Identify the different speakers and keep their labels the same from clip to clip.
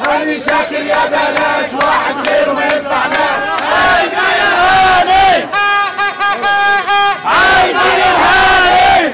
Speaker 1: هاني شاكر يا بلاش واحد غيره ما ينفعناش عايز يا هاني عايز يا هاني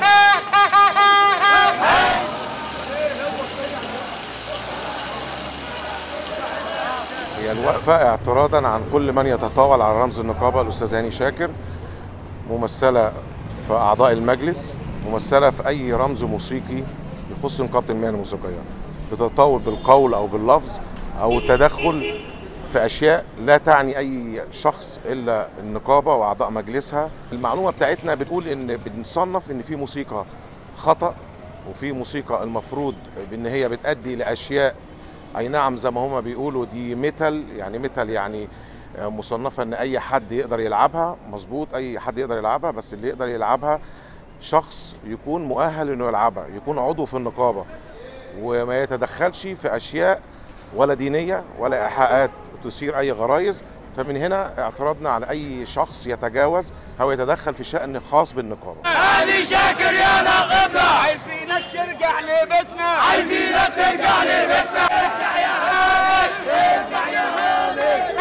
Speaker 2: هي الوقفة اعتراضا عن كل من يتطاول على رمز النقابة الأستاذ هاني شاكر ممثلة في أعضاء المجلس ممثلة في أي رمز موسيقي يخص نقابة المهن الموسيقية بتتطاول بالقول أو باللفظ أو التدخل في أشياء لا تعني أي شخص إلا النقابة وأعضاء مجلسها المعلومة بتاعتنا بتقول إن بنصنف إن في موسيقى خطأ وفي موسيقى المفروض بإن هي بتأدي لأشياء اي نعم زي ما هما بيقولوا دي ميتال يعني ميتال يعني مصنفه ان اي حد يقدر يلعبها مظبوط اي حد يقدر يلعبها بس اللي يقدر يلعبها شخص يكون مؤهل انه يلعبها يكون عضو في النقابه وما يتدخلش في اشياء ولا دينيه ولا ايحاءات تثير اي غرائز فمن هنا اعتراضنا على اي شخص يتجاوز او يتدخل في شان خاص بالنقابه
Speaker 1: هاني شاكر يا ناقبنا
Speaker 3: عايزينك ترجع لبيتنا
Speaker 1: عايزينك ترجع لبيتنا ارجع يا هاني ارجع يا هاني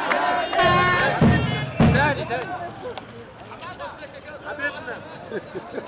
Speaker 4: تاني تاني حبيبنا